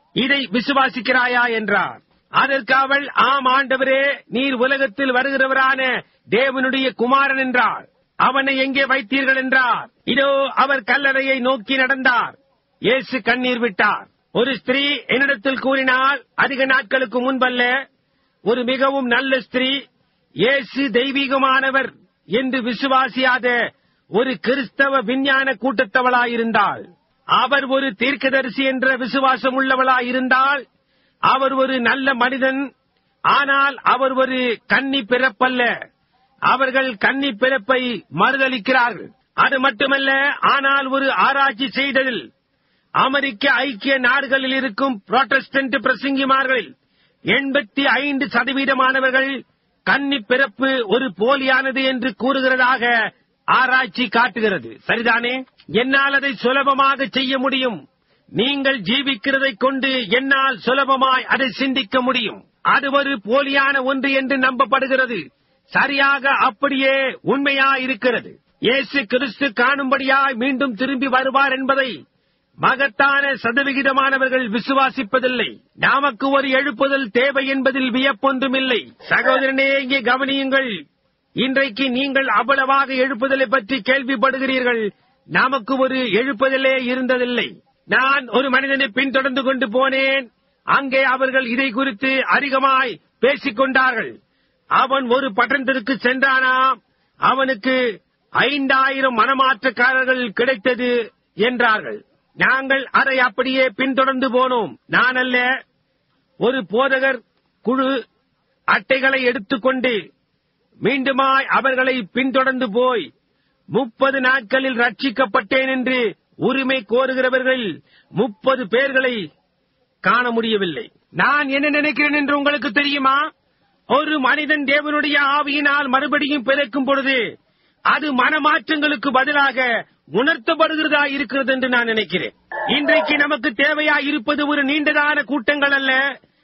இதை விசுவாசிக்கிறாயா என்றார் அதற்கு அவள் ஆம் ஆண்டவரே நீர் உலகத்தில் வருகிறவரான தேவனுடைய குமாரன் என்றார் அவனை எங்கே வைத்தீர்கள் என்றார் இதோ அவர் கல்லறையை நோக்கி நடந்தார் இயேசு கண்ணீர் விட்டார் ஒரு ஸ்திரீ என்னிடத்தில் கூறினால் அதிக நாட்களுக்கு முன்பல்ல ஒரு மிகவும் நல்ல ஸ்திரீ இயேசு தெய்வீகமானவர் என்று விசுவாசியாத ஒரு கிறிஸ்தவ விஞ்ஞான கூட்டத்தவளாயிருந்தாள் அவர் ஒரு தீர்க்கதரிசி என்ற விசுவாசம் உள்ளவளாயிருந்தால் அவர் ஒரு நல்ல மனிதன் ஆனால் அவர் ஒரு கன்னி பிறப்பல்ல அவர்கள் கன்னி பிறப்பை மறுதளிக்கிறார்கள் அது மட்டுமல்ல ஆனால் ஒரு ஆராய்ச்சி செய்ததில் அமெரிக்க ஐக்கிய நாடுகளில் இருக்கும் புரோட்டஸ்டன்ட் பிரசங்கிமார்களில் எண்பத்தி ஐந்து சதவீதமானவர்கள் கன்னி பிறப்பு ஒரு போலியானது என்று கூறுகிறதாக ஆராய்ச்சி காட்டுகிறது சரிதானே என்னால் அதை சுலபமாக செய்ய முடியும் நீங்கள் ஜீவிக்கிறதைக் கொண்டு என்னால் சுலபமாய் அதை சிந்திக்க முடியும் அது ஒரு போலியான ஒன்று என்று நம்பப்படுகிறது சரியாக அப்படியே உண்மையா இருக்கிறது இயேசு கிறிஸ்து காணும்படியாய் மீண்டும் திரும்பி வருவார் என்பதை மகத்தான சதவிகிதமானவர்கள் விசுவாசிப்பதில்லை நமக்கு ஒரு எழுப்புதல் தேவை என்பதில் வியப்பொன்றுமில்லை சகோதரனே இங்கே கவனியுங்கள் இன்றைக்கு நீங்கள் அவ்வளவாக எழுப்புதலை பற்றி கேள்விப்படுகிறீர்கள் நமக்கு ஒரு எழுப்புதலே இருந்ததில்லை நான் ஒரு மனிதனை பின்தொடர்ந்து கொண்டு போனேன் அங்கே அவர்கள் இதை குறித்து அதிகமாய் பேசிக் கொண்டார்கள் அவன் ஒரு பட்டணத்திற்கு சென்றானாம் அவனுக்கு ஐந்தாயிரம் மனமாற்றக்காரர்கள் கிடைத்தது என்றார்கள் நாங்கள் அதை அப்படியே பின்தொடர்ந்து போனோம் நான் அல்ல ஒரு போதகர் குழு அட்டைகளை எடுத்துக்கொண்டு மீண்டுமாய் அவர்களை பின்தொடர்ந்து போய் முப்பது நாட்களில் ரட்சிக்கப்பட்டேன் என்று உரிமை கோருகிறவர்கள் முப்பது பேர்களை காண முடியவில்லை நான் என்ன நினைக்கிறேன் என்று உங்களுக்கு தெரியுமா ஒரு மனிதன் தேவனுடைய ஆவியினால் மறுபடியும் பிறக்கும் பொழுது அது மனமாற்றங்களுக்கு பதிலாக உணர்த்தப்படுகிறதா இருக்கிறது என்று நான் நினைக்கிறேன் இன்றைக்கு நமக்கு தேவையா இருப்பது ஒரு நீண்டதான கூட்டங்கள் அல்ல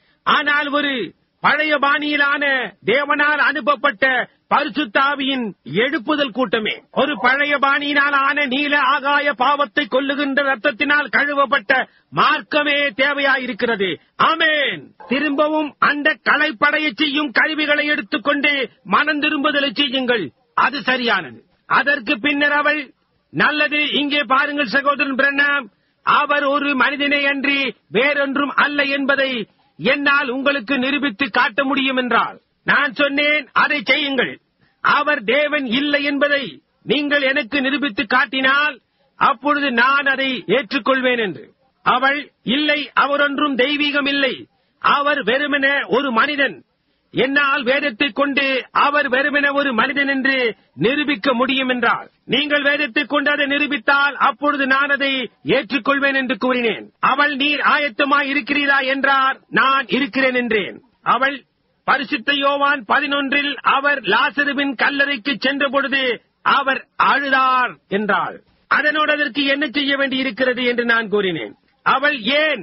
ஆனால் ஒரு பழைய பாணியிலான தேவனால் அனுப்பப்பட்ட பரிசுத்தாவியின் எழுப்புதல் கூட்டமே ஒரு பழைய பாணியினால் ஆன நீல ஆகாய பாவத்தை கொல்லுகின்ற ரத்தத்தினால் கழுவப்பட்ட மார்க்கமே தேவையாயிருக்கிறது ஆமேன் திரும்பவும் அந்த களைப்படைய செய்யும் கருவிகளை எடுத்துக்கொண்டு மனம் திரும்புதலை செய்யுங்கள் அது சரியானது அதற்கு பின்னர் அவள் நல்லது இங்கே பாருங்கள் சகோதரன் பிரண்ணாம் அவர் ஒரு மனிதனை அன்றி வேறொன்றும் அல்ல என்பதை என்னால் உங்களுக்கு நிரூபித்து காட்ட முடியும் என்றால் நான் சொன்னேன் அதை செய்யுங்கள் அவர் தேவன் இல்லை என்பதை நீங்கள் எனக்கு நிரூபித்து காட்டினால் அப்பொழுது நான் அதை ஏற்றுக்கொள்வேன் என்று அவள் இல்லை அவர் ஒன்றும் தெய்வீகம் இல்லை அவர் வெறுமென ஒரு மனிதன் என்னால் வேதத்தைக் கொண்டு அவர் வெறுமென ஒரு மனிதன் என்று நிரூபிக்க முடியும் என்றால் நீங்கள் வேதத்தைக் கொண்டு அதை நிரூபித்தால் அப்பொழுது நான் அதை ஏற்றுக்கொள்வேன் என்று கூறினேன் அவள் நீர் ஆயத்தமாய் இருக்கிறீரா என்றார் நான் இருக்கிறேன் என்றேன் அவள் பரிசுத்த யோவான் பதினொன்றில் அவர் லாசருவின் கல்லறைக்கு சென்ற பொழுது அவர் அழுதார் என்றாள் அதனோடு அதற்கு என்ன செய்ய வேண்டி இருக்கிறது என்று நான் கூறினேன் அவள் ஏன்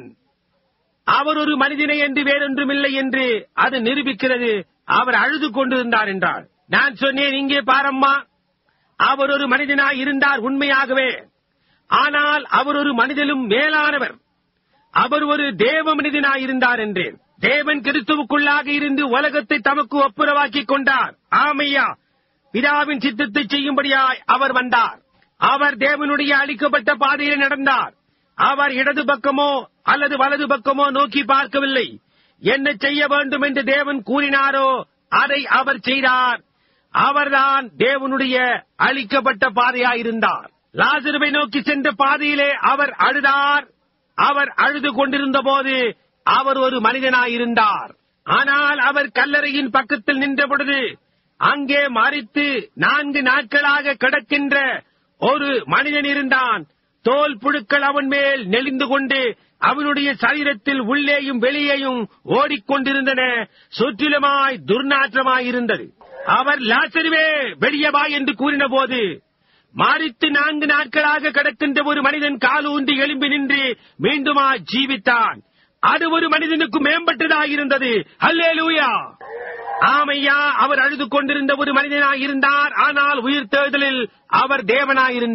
அவர் ஒரு மனிதனை என்று வேறொன்றுமில்லை என்று அது நிரூபிக்கிறது அவர் அழுது கொண்டிருந்தார் என்றார் நான் சொன்னேன் இங்கே பாரம்மா அவர் ஒரு மனிதனாய் இருந்தார் உண்மையாகவே ஆனால் அவர் ஒரு மனிதனும் மேலானவர் அவர் ஒரு தேவ மனிதனாய் இருந்தார் என்றேன் தேவன் கிறிஸ்துவுக்குள்ளாக இருந்து உலகத்தை தமக்கு ஒப்புரவாக்கிக் கொண்டார் ஆமையா பிதாவின் சித்தத்தை செய்யும்படியாய் அவர் வந்தார் அவர் தேவனுடைய அளிக்கப்பட்ட பாதையில் நடந்தார் அவர் இடது பக்கமோ அல்லது வலது பக்கமோ நோக்கி பார்க்கவில்லை என்ன செய்ய வேண்டும் என்று தேவன் கூறினாரோ அதை அவர் செய்தார் அவர்தான் தேவனுடைய அளிக்கப்பட்ட பாதையாயிருந்தார் லாசருவை நோக்கி சென்ற பாதையிலே அவர் அழுதார் அவர் அழுது கொண்டிருந்த போது அவர் ஒரு மனிதனாயிருந்தார் ஆனால் அவர் கல்லறையின் பக்கத்தில் நின்ற பொழுது அங்கே மறித்து நான்கு நாட்களாக கிடக்கின்ற ஒரு மனிதன் இருந்தான் தோல் புழுக்கள் அவன் மேல் நெளிந்து கொண்டு அவனுடைய சரீரத்தில் உள்ளேயும் வெளியேயும் ஓடிக்கொண்டிருந்தன சுற்றிலுமாய் துர்நாற்றமாயிருந்தது அவர் லாசருவே வெளியே வா என்று கூறின போது மாறித்து நான்கு நாட்களாக கிடக்கின்ற ஒரு மனிதன் காலூன்றி எழும்பி நின்று மீண்டுமா ஜீவித்தான் அது ஒரு மனிதனுக்கு மேம்பட்டதாயிருந்தது அல்லேலூயா ஆமையா அவர் அழுது கொண்டிருந்த ஒரு மனிதனாய் இருந்தார் ஆனால் உயிர் தேர்தலில் அவர் தேவனாயிருந்தார்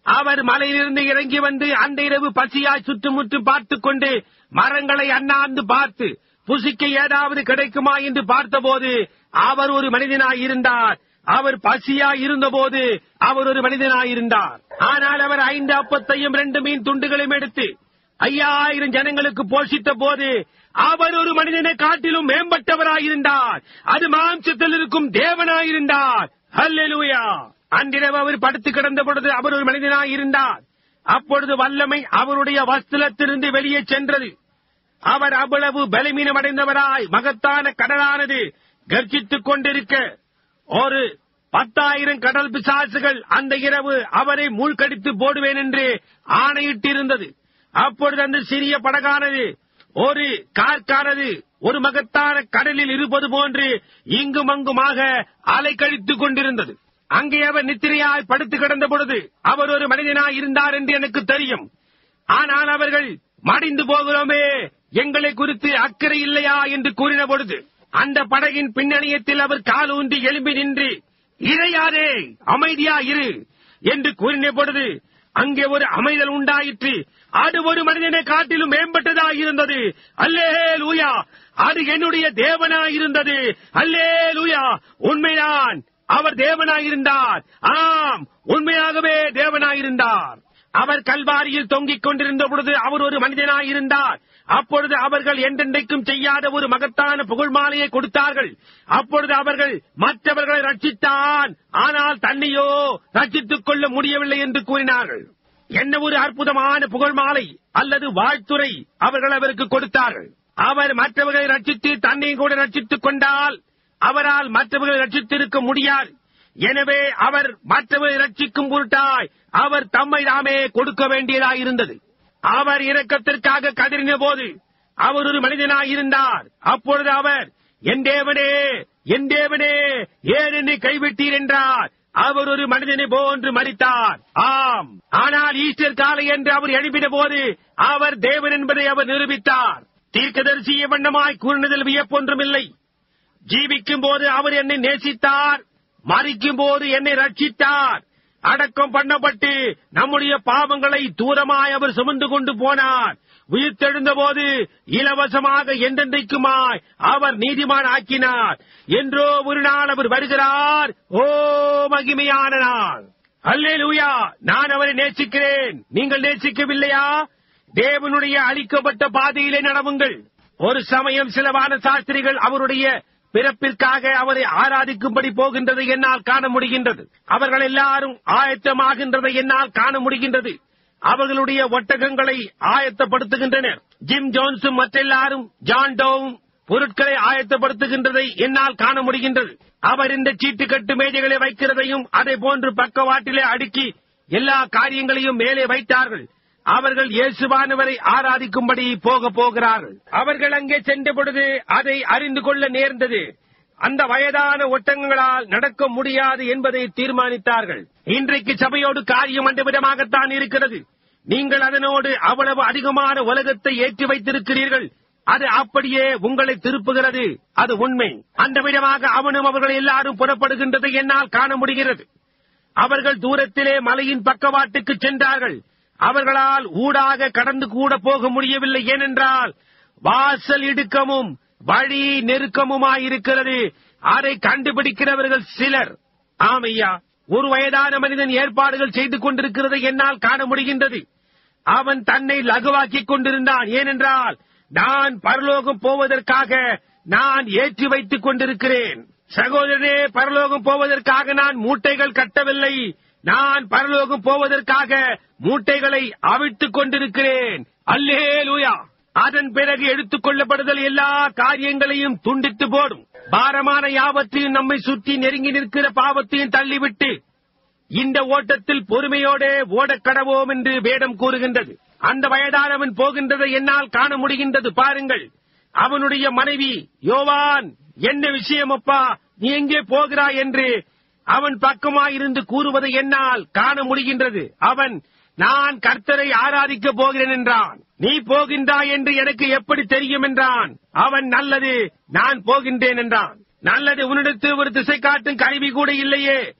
அவர் மலையிலிருந்து இறங்கி வந்து அந்த இரவு பசியாய் சுற்றுமுற்றும் பார்த்துக் கொண்டு மரங்களை அண்ணாந்து பார்த்து புசிக்க ஏதாவது கிடைக்குமா என்று பார்த்தபோது அவர் ஒரு மனிதனாய் இருந்தார் அவர் பசியாய் இருந்தபோது அவர் ஒரு மனிதனாய் இருந்தார் ஆனால் அவர் ஐந்து அப்பத்தையும் ரெண்டு மீன் துண்டுகளையும் எடுத்து ஐயாயிரம் ஜனங்களுக்கு போஷித்த போது அவர் ஒரு மனிதனை காட்டிலும் மேம்பட்டவராயிருந்தார் அது மாம்சத்தில் இருக்கும் தேவனாயிருந்தார் ஹல்லேலூயா அன்றிரவு அவர் படுத்து கிடந்த பொழுது அவர் ஒரு மனிதனாய் இருந்தார் அப்பொழுது வல்லமை அவருடைய வஸ்திரத்திலிருந்து வெளியே சென்றது அவர் அவ்வளவு பலவீனமடைந்தவராய் மகத்தான கடலானது கர்ஜித்துக் கொண்டிருக்க ஒரு பத்தாயிரம் கடல் பிசாசுகள் அந்த இரவு அவரை மூழ்கடித்து போடுவேன் என்று ஆணையிட்டிருந்தது அப்பொழுது அந்த சிறிய படகானது ஒரு கார்க்கானது ஒரு மகத்தான கடலில் இருப்பது போன்று இங்கும் அங்குமாக அலை கழித்துக் கொண்டிருந்தது அங்கே அவர் நித்திரையாய் படுத்து கிடந்த பொழுது அவர் ஒரு மனிதனாய் இருந்தார் என்று எனக்கு தெரியும் ஆனால் அவர்கள் மடிந்து போகிறோமே எங்களை குறித்து அக்கறை இல்லையா என்று கூறின பொழுது அந்த படகின் பின்னணியத்தில் அவர் கால் ஊன்றி எழும்பி நின்று இறையாரே அமைதியா இரு என்று கூறின பொழுது அங்கே ஒரு அமைதல் உண்டாயிற்று அது ஒரு மனிதனை காட்டிலும் மேம்பட்டதாய் இருந்தது அல்லே லூயா அது என்னுடைய தேவனாய் இருந்தது அல்லே லூயா உண்மைதான் அவர் தேவனாயிருந்தார் ஆம் உண்மையாகவே தேவனாயிருந்தார் அவர் கல்வாரியில் தொங்கிக் கொண்டிருந்த பொழுது அவர் ஒரு மனிதனாயிருந்தார் அப்பொழுது அவர்கள் என்றென்றைக்கும் செய்யாத ஒரு மகத்தான புகழ் மாலையை கொடுத்தார்கள் அப்பொழுது அவர்கள் மற்றவர்களை ரட்சித்தான் ஆனால் தன்னையோ ரட்சித்துக் கொள்ள முடியவில்லை என்று கூறினார்கள் என்ன ஒரு அற்புதமான புகழ் மாலை அல்லது வாழ்த்துரை அவர்கள் அவருக்கு கொடுத்தார்கள் அவர் மற்றவர்களை ரட்சித்து தன்னையும் கூட ரட்சித்துக் கொண்டால் அவரால் மற்றவர்களை ரட்சித்திருக்க முடியாது எனவே அவர் மற்றவர்களை ரட்சிக்கும் பொருட்டாய் அவர் தம்மை தாமே கொடுக்க வேண்டியதாயிருந்தது அவர் இரக்கத்திற்காக கதறின போது அவர் ஒரு மனிதனாய் இருந்தார் அப்பொழுது அவர் என் தேவனே என் தேவனே ஏன் என்னை கைவிட்டீர் என்றார் அவர் ஒரு மனிதனை போன்று மறித்தார் ஆம் ஆனால் ஈஸ்டர் காலை என்று அவர் எழுப்பின போது அவர் தேவன் என்பதை அவர் நிரூபித்தார் தீர்க்கதரிசிய வண்ணமாய் கூறினதில் வியப்பொன்றுமில்லை ஜீவிக்கும் போது அவர் என்னை நேசித்தார் மறிக்கும் போது என்னை ரட்சித்தார் அடக்கம் பண்ணப்பட்டு நம்முடைய பாவங்களை தூரமாய் அவர் சுமந்து கொண்டு போனார் உயிர்த்தெழுந்த போது இலவசமாக என்றென்றைக்குமாய் அவர் நீதிமான் ஆக்கினார் என்றோ ஒரு நாள் அவர் வருகிறார் ஓ மகிமையான நாள் அல்லேலூயா நான் அவரை நேசிக்கிறேன் நீங்கள் நேசிக்கவில்லையா தேவனுடைய அளிக்கப்பட்ட பாதையிலே நடவுங்கள் ஒரு சமயம் சில வான சாஸ்திரிகள் அவருடைய பிறப்பிற்காக அவரை ஆராதிக்கும்படி போகின்றதை என்னால் காண முடிகின்றது அவர்கள் எல்லாரும் ஆயத்தமாகின்றதை என்னால் காண முடிகின்றது அவர்களுடைய ஒட்டகங்களை ஆயத்தப்படுத்துகின்றனர் ஜிம் ஜோன்ஸும் மற்றெல்லாரும் ஜான் டோவும் பொருட்களை ஆயத்தப்படுத்துகின்றதை என்னால் காண முடிகின்றது அவர் இந்த சீட்டு கட்டு மேஜைகளை வைக்கிறதையும் அதை போன்று பக்கவாட்டிலே அடுக்கி எல்லா காரியங்களையும் மேலே வைத்தார்கள் அவர்கள் இயேசுவானவரை ஆராதிக்கும்படி போக போகிறார்கள் அவர்கள் அங்கே சென்ற பொழுது அதை அறிந்து கொள்ள நேர்ந்தது அந்த வயதான ஒட்டங்களால் நடக்க முடியாது என்பதை தீர்மானித்தார்கள் இன்றைக்கு சபையோடு காரியம் அந்த விதமாகத்தான் இருக்கிறது நீங்கள் அதனோடு அவ்வளவு அதிகமான உலகத்தை ஏற்றி வைத்திருக்கிறீர்கள் அது அப்படியே உங்களை திருப்புகிறது அது உண்மை அந்த விதமாக அவனும் அவர்கள் எல்லாரும் புறப்படுகின்றதை என்னால் காண முடிகிறது அவர்கள் தூரத்திலே மலையின் பக்கவாட்டுக்கு சென்றார்கள் அவர்களால் ஊடாக கடந்து கூட போக முடியவில்லை ஏனென்றால் வாசல் இடுக்கமும் வழி நெருக்கமுமாயிருக்கிறது அதை கண்டுபிடிக்கிறவர்கள் சிலர் ஆமையா ஒரு வயதான மனிதன் ஏற்பாடுகள் செய்து கொண்டிருக்கிறதை என்னால் காண முடிகின்றது அவன் தன்னை லகுவாக்கிக் கொண்டிருந்தான் ஏனென்றால் நான் பரலோகம் போவதற்காக நான் ஏற்றி வைத்துக் கொண்டிருக்கிறேன் சகோதரனே பரலோகம் போவதற்காக நான் மூட்டைகள் கட்டவில்லை நான் பரலோகம் போவதற்காக மூட்டைகளை அவிழ்த்துக் கொண்டிருக்கிறேன் அல்லே லூயா அதன் பிறகு எடுத்துக் கொள்ளப்படுதல் எல்லா காரியங்களையும் துண்டித்து போடும் பாரமான யாவற்றையும் நம்மை சுற்றி நெருங்கி நிற்கிற பாவத்தையும் தள்ளிவிட்டு இந்த ஓட்டத்தில் பொறுமையோட ஓடக் கடவோம் என்று வேடம் கூறுகின்றது அந்த வயதானவன் போகின்றதை என்னால் காண முடிகின்றது பாருங்கள் அவனுடைய மனைவி யோவான் என்ன விஷயம் அப்பா நீ எங்கே போகிறாய் என்று அவன் பக்கமாயிருந்து கூறுவதை என்னால் காண முடிகின்றது அவன் நான் கர்த்தரை ஆராதிக்க போகிறேன் என்றான் நீ போகின்றாய் என்று எனக்கு எப்படி தெரியும் என்றான் அவன் நல்லது நான் போகின்றேன் என்றான் நல்லது உன்னிடத்து ஒரு திசை காட்டும் கருவி கூட இல்லையே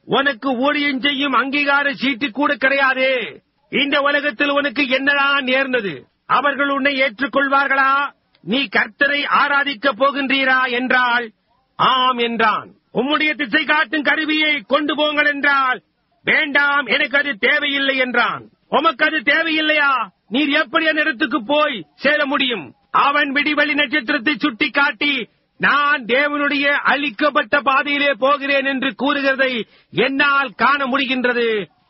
உனக்கு ஊழியம் செய்யும் அங்கீகார சீட்டு கூட கிடையாதே இந்த உலகத்தில் உனக்கு என்னதான் நேர்ந்தது அவர்கள் உன்னை ஏற்றுக்கொள்வார்களா நீ கர்த்தரை ஆராதிக்கப் போகின்றீரா என்றால் ஆம் என்றான் உம்முடைய திசை காட்டும் கருவியை கொண்டு போங்கள் என்றால் வேண்டாம் எனக்கு அது தேவையில்லை என்றான் உமக்கு அது தேவையில்லையா நீர் எப்படி அந்த இடத்துக்கு போய் சேர முடியும் அவன் விடிவெளி நட்சத்திரத்தை சுட்டி காட்டி நான் தேவனுடைய அழிக்கப்பட்ட பாதையிலே போகிறேன் என்று கூறுகிறதை என்னால் காண முடிகின்றது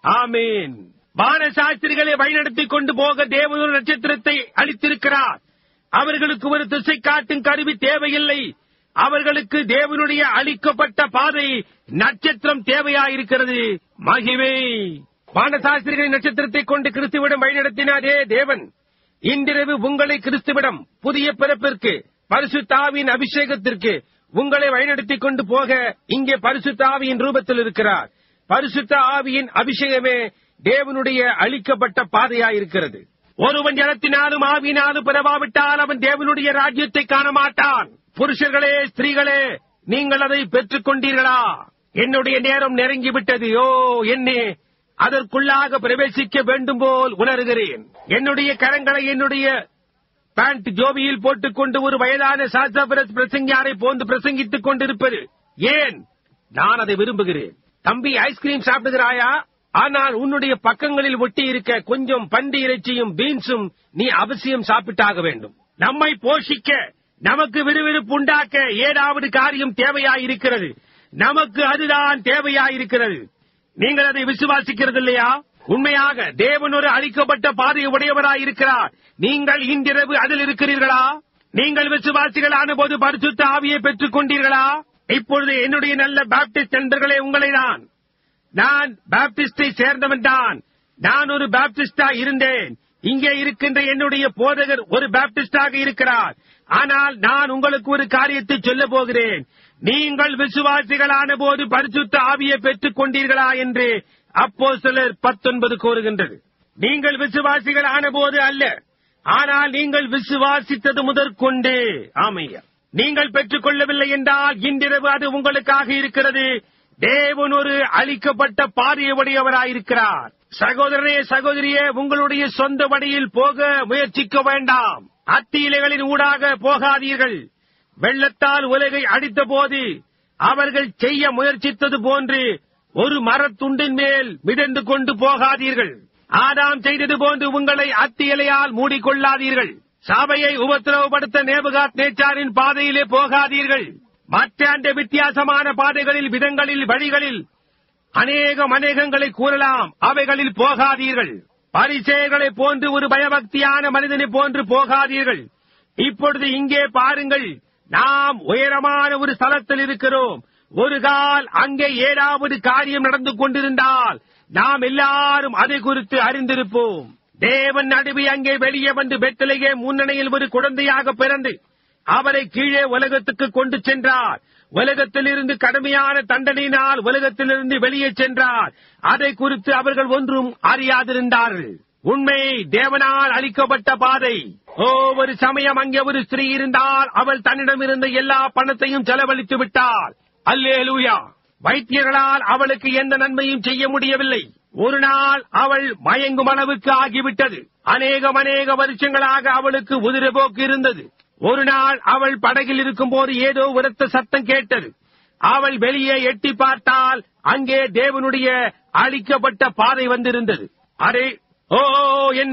ஆமீன் வானசாஸ்திரிகளை வழிநடத்திக் கொண்டு போக தேவனொரு நட்சத்திரத்தை அளித்திருக்கிறார் அவர்களுக்கு ஒரு திசை காட்டும் கருவி தேவையில்லை அவர்களுக்கு தேவனுடைய அளிக்கப்பட்ட பாதை நட்சத்திரம் தேவையாயிருக்கிறது மகிமை வானசாஸ்திரிகளின் நட்சத்திரத்தை கொண்டு கிறிஸ்துவிடம் வழிநடத்தினாரே தேவன் இன்றிரவு உங்களை கிறிஸ்துவிடம் புதிய பிறப்பிற்கு பரிசுத்தாவின் அபிஷேகத்திற்கு உங்களை வழிநடத்திக் கொண்டு போக இங்கே பரிசுத்த ஆவியின் ரூபத்தில் இருக்கிறார் பரிசுத்த ஆவியின் அபிஷேகமே தேவனுடைய அளிக்கப்பட்ட பாதையாயிருக்கிறது ஒருவன் ஜலத்தினாலும் ஆவியினாலும் பிறவாவிட்டால் அவன் தேவனுடைய ராஜ்யத்தை காண மாட்டான் புருஷர்களே ஸ்திரீகளே நீங்கள் அதை பெற்றுக் கொண்டீர்களா என்னுடைய நேரம் நெருங்கிவிட்டது ஓ என்னே அதற்குள்ளாக பிரவேசிக்க வேண்டும் போல் உணர்கிறேன் என்னுடைய கரங்களை என்னுடைய பேண்ட் ஜோபியில் போட்டுக்கொண்டு ஒரு வயதான சாஸ்திரபிரஸ் பிரசங்கியாரை போன்று பிரசங்கித்துக் கொண்டிருப்பது ஏன் நான் அதை விரும்புகிறேன் தம்பி ஐஸ்கிரீம் சாப்பிடுகிறாயா ஆனால் உன்னுடைய பக்கங்களில் ஒட்டி இருக்க கொஞ்சம் பன்றி இறைச்சியும் பீன்ஸும் நீ அவசியம் சாப்பிட்டாக வேண்டும் நம்மை போஷிக்க நமக்கு விறுவிறுப்பு உண்டாக்க ஏதாவது காரியம் தேவையாயிருக்கிறது நமக்கு அதுதான் தேவையாயிருக்கிறது நீங்கள் அதை விசுவாசிக்கிறது இல்லையா உண்மையாக தேவன் ஒரு அளிக்கப்பட்ட பாதையை உடையவராயிருக்கிறார் நீங்கள் இன்றிரவு அதில் இருக்கிறீர்களா நீங்கள் விசுவாசிகளான போது பரிசுத்த ஆவியை பெற்றுக் கொண்டீர்களா இப்பொழுது என்னுடைய நல்ல பாப்டிஸ்ட் நண்பர்களே உங்களை தான் நான் பாப்டிஸ்டை சேர்ந்தவன் தான் நான் ஒரு பாப்டிஸ்டா இருந்தேன் இங்கே இருக்கின்ற என்னுடைய போதகர் ஒரு பாப்டிஸ்டாக இருக்கிறார் ஆனால் நான் உங்களுக்கு ஒரு காரியத்தை சொல்ல போகிறேன் நீங்கள் விசுவாசிகளான போது பரிசுத்த ஆவியை பெற்றுக் கொண்டீர்களா என்று அப்போ சிலர் பத்தொன்பது கூறுகின்றது நீங்கள் விசுவாசிகள் ஆன போது அல்ல ஆனால் நீங்கள் விசுவாசித்தது முதற்கொண்டு ஆமையா நீங்கள் பெற்றுக் கொள்ளவில்லை என்றால் இன்றிரவு அது உங்களுக்காக இருக்கிறது தேவன் ஒரு அளிக்கப்பட்ட பாதையை உடையவராயிருக்கிறார் சகோதரனே சகோதரியே உங்களுடைய சொந்த வழியில் போக முயற்சிக்க வேண்டாம் அத்தி இலைகளின் ஊடாக போகாதீர்கள் வெள்ளத்தால் உலகை அடித்த போது அவர்கள் செய்ய முயற்சித்தது போன்று ஒரு மரத்துண்டின் மேல் மிதந்து கொண்டு போகாதீர்கள் ஆதாம் செய்தது போன்று உங்களை அத்தி இலையால் மூடிக்கொள்ளாதீர்கள் சபையை உபத்திரவப்படுத்த நேபுகாத் நேச்சாரின் பாதையிலே போகாதீர்கள் மற்ற அந்த வித்தியாசமான பாதைகளில் விதங்களில் வழிகளில் அநேகம் அநேகங்களை கூறலாம் அவைகளில் போகாதீர்கள் பரிசெயர்களை போன்று ஒரு பயபக்தியான மனிதனை போன்று போகாதீர்கள் இப்பொழுது இங்கே பாருங்கள் நாம் உயரமான ஒரு ஸ்தலத்தில் இருக்கிறோம் ஒரு கால் அங்கே ஏதாவது காரியம் நடந்து கொண்டிருந்தால் நாம் எல்லாரும் அதை குறித்து அறிந்திருப்போம் தேவன் நடுவி அங்கே வெளியே வந்து பெத்தலையே முன்னணியில் ஒரு குழந்தையாக பிறந்து அவரை கீழே உலகத்துக்கு கொண்டு சென்றார் உலகத்திலிருந்து கடுமையான தண்டனையினால் உலகத்திலிருந்து வெளியே சென்றார் அதை குறித்து அவர்கள் ஒன்றும் அறியாதிருந்தார்கள் உண்மை தேவனால் அளிக்கப்பட்ட பாதை ஓ ஒரு சமயம் அங்கே ஒரு ஸ்திரீ இருந்தால் அவள் தன்னிடம் இருந்த எல்லா பணத்தையும் செலவழித்து விட்டாள் அல்லேலூயா வைத்தியர்களால் அவளுக்கு எந்த நன்மையும் செய்ய முடியவில்லை ஒரு நாள் அவள் மயங்கும் அளவுக்கு ஆகிவிட்டது அநேகம் அநேக வருஷங்களாக அவளுக்கு உதிரபோக்கு இருந்தது ஒரு நாள் அவள் படகில் இருக்கும்போது ஏதோ உரத்த சத்தம் கேட்டது அவள் வெளியே எட்டி பார்த்தால் அங்கே தேவனுடைய அளிக்கப்பட்ட பாதை வந்திருந்தது அரே ஓ என்ன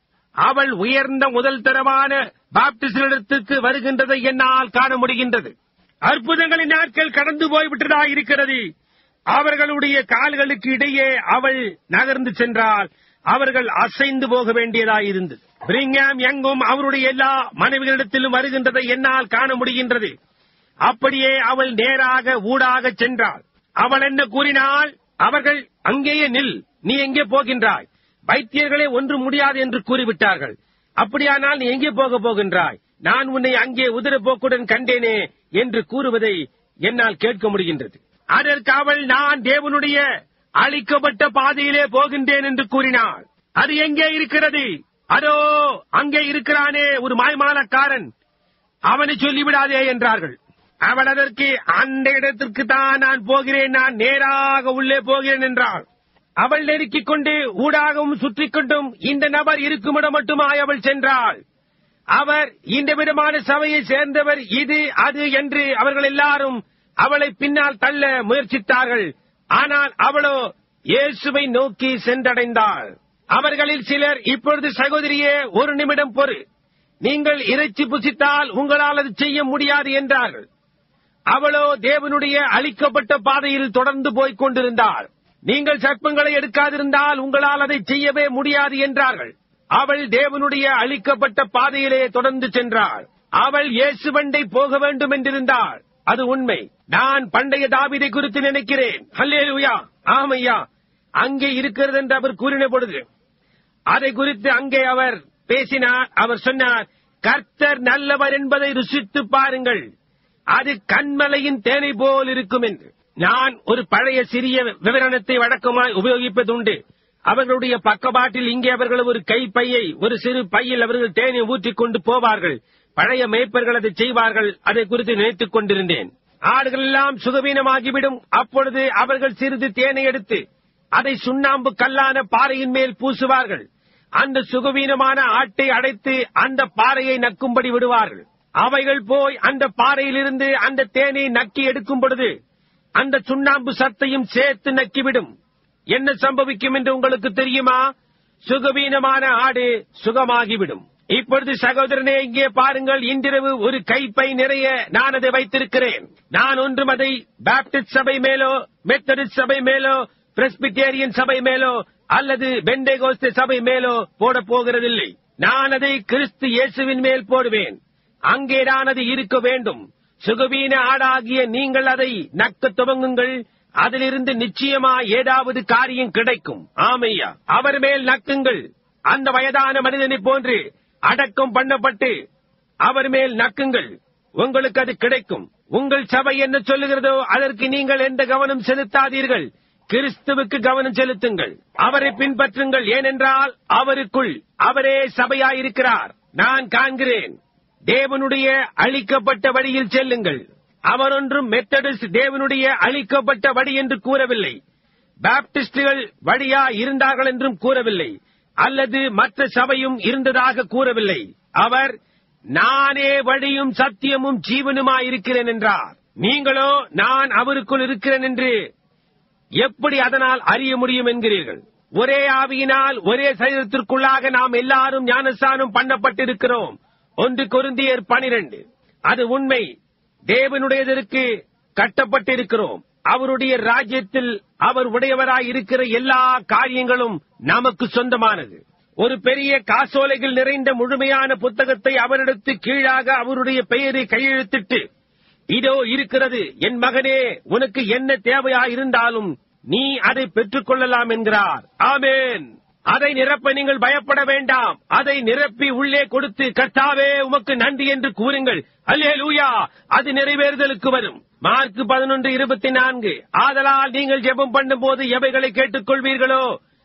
அவள் உயர்ந்த முதல் தரமான பாப்டிஸ்டிடத்திற்கு வருகின்றதை என்னால் காண முடிகின்றது அற்புதங்களின் நாட்கள் கடந்து போய்விட்டதா இருக்கிறது அவர்களுடைய கால்களுக்கு இடையே அவள் நகர்ந்து சென்றால் அவர்கள் அசைந்து போக வேண்டியதாயிருந்தது பிரிங்காம் எங்கும் அவருடைய எல்லா மனைவிகளிடத்திலும் வருகின்றதை என்னால் காண முடிகின்றது அப்படியே அவள் நேராக ஊடாக சென்றாள் அவள் என்ன கூறினாள் அவர்கள் அங்கேயே நில் நீ எங்கே போகின்றாய் வைத்தியர்களே ஒன்று முடியாது என்று கூறிவிட்டார்கள் அப்படியானால் நீ எங்கே போக போகின்றாய் நான் உன்னை அங்கே உதிர போக்குடன் கண்டேனே என்று கூறுவதை என்னால் கேட்க முடிகின்றது அதற்கு அவள் நான் தேவனுடைய அழிக்கப்பட்ட பாதையிலே போகின்றேன் என்று கூறினாள் அது எங்கே இருக்கிறது அதோ அங்கே இருக்கிறானே ஒரு மாய்மாலக்காரன் அவனை சொல்லிவிடாதே என்றார்கள் அவள் அதற்கு அந்த இடத்திற்கு தான் நான் போகிறேன் நான் நேராக உள்ளே போகிறேன் என்றாள் அவள் நெருக்கிக் கொண்டு ஊடாகவும் சுற்றிக் கொண்டும் இந்த நபர் இருக்குமிடம் மட்டுமாய் அவள் சென்றாள் அவர் இந்த விதமான சபையை சேர்ந்தவர் இது அது என்று அவர்கள் எல்லாரும் அவளை பின்னால் தள்ள முயற்சித்தார்கள் ஆனால் அவளோ இயேசுவை நோக்கி சென்றடைந்தாள் அவர்களில் சிலர் இப்பொழுது சகோதரியே ஒரு நிமிடம் பொறு நீங்கள் இறைச்சி புசித்தால் உங்களால் அது செய்ய முடியாது என்றார்கள் அவளோ தேவனுடைய அளிக்கப்பட்ட பாதையில் தொடர்ந்து போய்க் கொண்டிருந்தாள் நீங்கள் சர்ப்பங்களை எடுக்காதிருந்தால் உங்களால் அதை செய்யவே முடியாது என்றார்கள் அவள் தேவனுடைய அளிக்கப்பட்ட பாதையிலே தொடர்ந்து சென்றாள் அவள் இயேசுவண்டை போக வேண்டும் என்றிருந்தாள் அது உண்மை நான் பண்டைய தாவிதை குறித்து நினைக்கிறேன் ஹல்லேலூயா ஆமையா அங்கே இருக்கிறது என்று அவர் கூறின பொழுது அதை குறித்து அங்கே அவர் பேசினார் அவர் சொன்னார் கர்த்தர் நல்லவர் என்பதை ருசித்து பாருங்கள் அது கண்மலையின் தேனை போல் இருக்கும் என்று நான் ஒரு பழைய சிறிய விவரணத்தை வழக்கமாய் உபயோகிப்பதுண்டு அவர்களுடைய பக்கபாட்டில் இங்கே அவர்கள் ஒரு கைப்பையை ஒரு சிறு பையில் அவர்கள் தேனை ஊற்றிக் கொண்டு போவார்கள் பழைய மேய்ப்பர்கள் அதை செய்வார்கள் அதை குறித்து நினைத்துக் கொண்டிருந்தேன் ஆடுகள் எல்லாம் சுகவீனமாகிவிடும் அப்பொழுது அவர்கள் சிறிது தேனை எடுத்து அதை சுண்ணாம்பு கல்லான பாறையின் மேல் பூசுவார்கள் அந்த சுகவீனமான ஆட்டை அடைத்து அந்த பாறையை நக்கும்படி விடுவார்கள் அவைகள் போய் அந்த பாறையிலிருந்து அந்த தேனை நக்கி எடுக்கும் பொழுது அந்த சுண்ணாம்பு சத்தையும் சேர்த்து நக்கிவிடும் என்ன சம்பவிக்கும் என்று உங்களுக்கு தெரியுமா சுகவீனமான ஆடு சுகமாகிவிடும் இப்பொழுது சகோதரனே இங்கே பாருங்கள் இன்றிரவு ஒரு கைப்பை நிறைய நான் அதை வைத்திருக்கிறேன் நான் ஒன்றும் அதை பாப்டிஸ்ட் சபை மேலோ மெத்தடிஸ்ட் சபை மேலோ பிரஸ்பிட்டேரியன் சபை மேலோ அல்லது பெண்டேகோஸ்தே சபை மேலோ போட போகிறதில்லை நான் அதை கிறிஸ்து இயேசுவின் மேல் போடுவேன் அங்கே நான் அது இருக்க வேண்டும் சுகவீன ஆடாகிய நீங்கள் அதை நக்க துவங்குங்கள் அதிலிருந்து நிச்சயமா ஏதாவது காரியம் கிடைக்கும் ஆமையா அவர் மேல் நக்குங்கள் அந்த வயதான மனிதனை போன்று அடக்கம் பண்ணப்பட்டு அவர் மேல் நக்குங்கள் உங்களுக்கு அது கிடைக்கும் உங்கள் சபை என்ன சொல்லுகிறதோ அதற்கு நீங்கள் எந்த கவனம் செலுத்தாதீர்கள் கிறிஸ்துவுக்கு கவனம் செலுத்துங்கள் அவரை பின்பற்றுங்கள் ஏனென்றால் அவருக்குள் அவரே சபையாயிருக்கிறார் நான் காண்கிறேன் தேவனுடைய அளிக்கப்பட்ட வழியில் செல்லுங்கள் அவர் ஒன்றும் மெத்தடிஸ்ட் தேவனுடைய அளிக்கப்பட்ட வழி என்று கூறவில்லை பாப்டிஸ்டுகள் வழியா இருந்தார்கள் என்றும் கூறவில்லை அல்லது மற்ற சபையும் இருந்ததாக கூறவில்லை அவர் நானே வழியும் சத்தியமும் ஜீவனுமாயிருக்கிறேன் என்றார் நீங்களோ நான் அவருக்குள் இருக்கிறேன் என்று எப்படி அதனால் அறிய முடியும் என்கிறீர்கள் ஒரே ஆவியினால் ஒரே சரீரத்திற்குள்ளாக நாம் எல்லாரும் ஞானஸ்தானம் பண்ணப்பட்டிருக்கிறோம் ஒன்று கொருந்தியர் பனிரெண்டு அது உண்மை தேவனுடையதற்கு கட்டப்பட்டிருக்கிறோம் அவருடைய ராஜ்யத்தில் அவர் உடையவராய் இருக்கிற எல்லா காரியங்களும் நமக்கு சொந்தமானது ஒரு பெரிய காசோலைகள் நிறைந்த முழுமையான புத்தகத்தை அவரிடத்து கீழாக அவருடைய பெயரை கையெழுத்திட்டு இதோ இருக்கிறது என் மகனே உனக்கு என்ன தேவையா இருந்தாலும் நீ அதை பெற்றுக் கொள்ளலாம் என்கிறார் ஆமேன் அதை நிரப்ப நீங்கள் பயப்பட வேண்டாம் அதை நிரப்பி உள்ளே கொடுத்து கர்த்தாவே உமக்கு நன்றி என்று கூறுங்கள் அல்லே லூயா அது நிறைவேறுதலுக்கு வரும் மார்க் பதினொன்று இருபத்தி நான்கு ஆதலால் நீங்கள் ஜெபம் பண்ணும் போது எவைகளை கேட்டுக்கொள்வீர்களோ